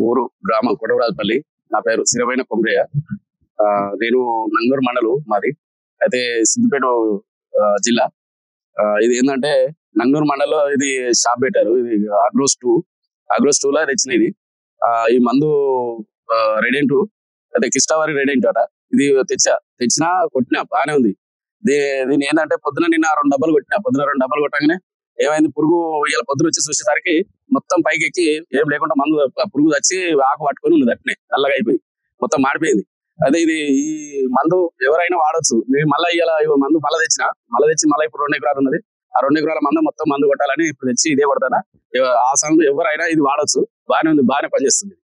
ఊరు గ్రామం కొడవరాజపల్లి నా పేరు సిరవైన కొమరయ్య ఆ, నేను నంగూరు మండలు మాది అయితే సిద్దిపేట ఆ, జిల్లా ఆ, ఇది ఏంటంటే నంగూరు మండలంలో ఇది షాప్ పెట్టారు ఇది అగ్రోస్ టూ అగ్రోస్ టూ లో తెచ్చిన ఇది ఆ, ఈ మందు రెడెంట్ అదే కిస్టావారి రెడెంట్ అట ఇది తెచ్చా తెచ్చినా కొట్టినా బాగానే ఉంది దీ- దీని ఏంటంటే పొద్దున నిన్న రెండు డబ్బాలు కొట్టినా పొద్దున రెండు డబ్బాలు కొట్టగానే ఏమైంది పురుగు ఇలా పొద్దున వచ్చి చూసేసరికి మొత్తం పైకి ఎక్కి ఏం లేకుండా మందు ఆ పురుగు వచ్చి ఆకు పట్టుకొని ఉంది అట్నే నల్లగా అయిపోయి మొత్తం మాడిపోయింది అదే ఇది ఈ మందు ఎవరైనా వాడొచ్చు నేను మళ్ళీ ఇలా మందు మళ్ళీ తెచ్చిన మళ్ళీ తెచ్చి మళ్ళీ ఇప్పుడు రెండు ఎకరాలు ఉన్నది ఆ రెండు ఎకరాల మందు మొత్తం మందు కొట్టాలని ఇప్పుడు తెచ్చి ఇదే కొడతానా ఎవ- ఆ సమయంలో ఎవరైనా ఇది వాడొచ్చు బాగానే ఉంది బాగానే పనిచేస్తుంది